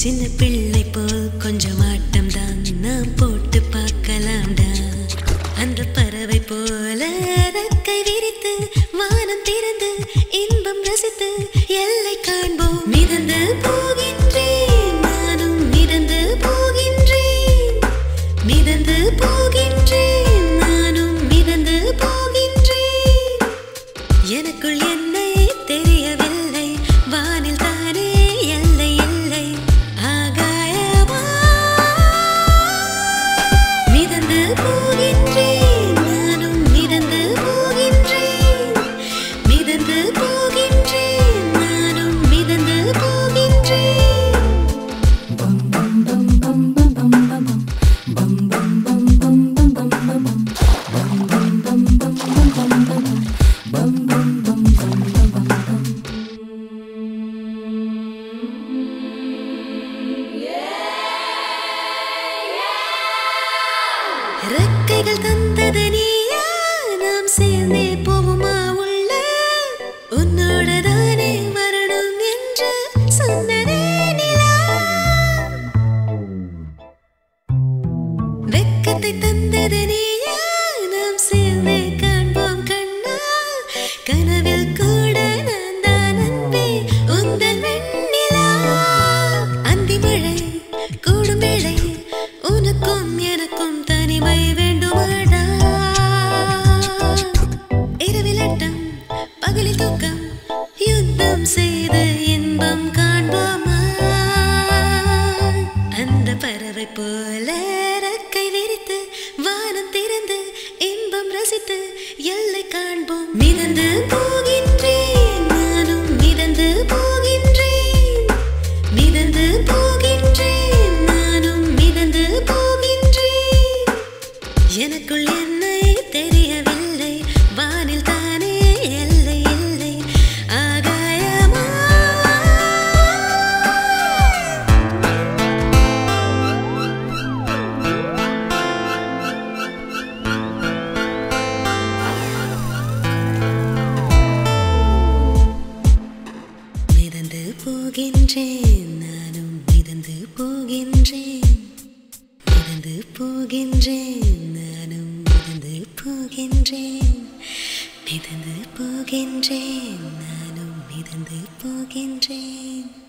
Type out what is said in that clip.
சின்ன பிள்ளை போல் கொஞ்சம் ஆட்டம் தான் நாம் போட்டு பார்க்கலாம்டா அந்த பறவை போல ரெக்கை விரித்து வானம் திறந்து இன்பம் ரசித்து எல்லை காண்போம் மிதந்து போகின்றேன் நானும் மிதந்து போகின்றேன் மிதந்து போகின்றேன் நானும் மிதந்து போகின்றேன் எனக்குள் என்னை தெரியவில்லை வானில் தானே எல்லை இல்லை ஆகாயமா மிதந்து போகின்றேன் நானும் மிதந்து போகின்றேன் மிதந்து போகின்றேன் நானும் மிதந்து போகின்றேன் ரெக்கைகள் தந்தது நீயா நாம் சேர்ந்தே போவோமா உள்ள உன்னோட தானே வரணும் என்று சொன்னதே நிலா வெக்கத்தை தந்தது நீயா நாம் சேர்ந்தே காண்போம் கண்ணா கனவில் கூட நான் தான் அன்பே உந்தன் வெண்ணிலா அந்தி மழை கூடும் வேளை உனக்கும் எனக்கும் தனிமை வேண்டுமாடா இரவில் அட்டம் பகலில் தூக்கம் யுத்தம் செய்து இன்பம் காண்போமா அந்த பறவை போல ரெக்கை விரித்து வானம் திறந்து இன்பம் ரசித்து எல்லை காண்போம் மிதந்து போகின்றேன் நானும் மிதந்து போகின்றேன் மிதந்து போகின்றேன் நானும் மிதந்து போகின்றேன் எனக்குள் என்னை தெரியவில்லை வானில் தானே எல்லை இல்லை ஆகாயமா மிதந்து போகின்றேன் நானும் மிதந்து போகின்றேன் மிதந்து போகின்றேன் நானும் மிதந்து போகின்றேன் மிதந்து போகின்றேன் நானும் மிதந்து போகின்றேன்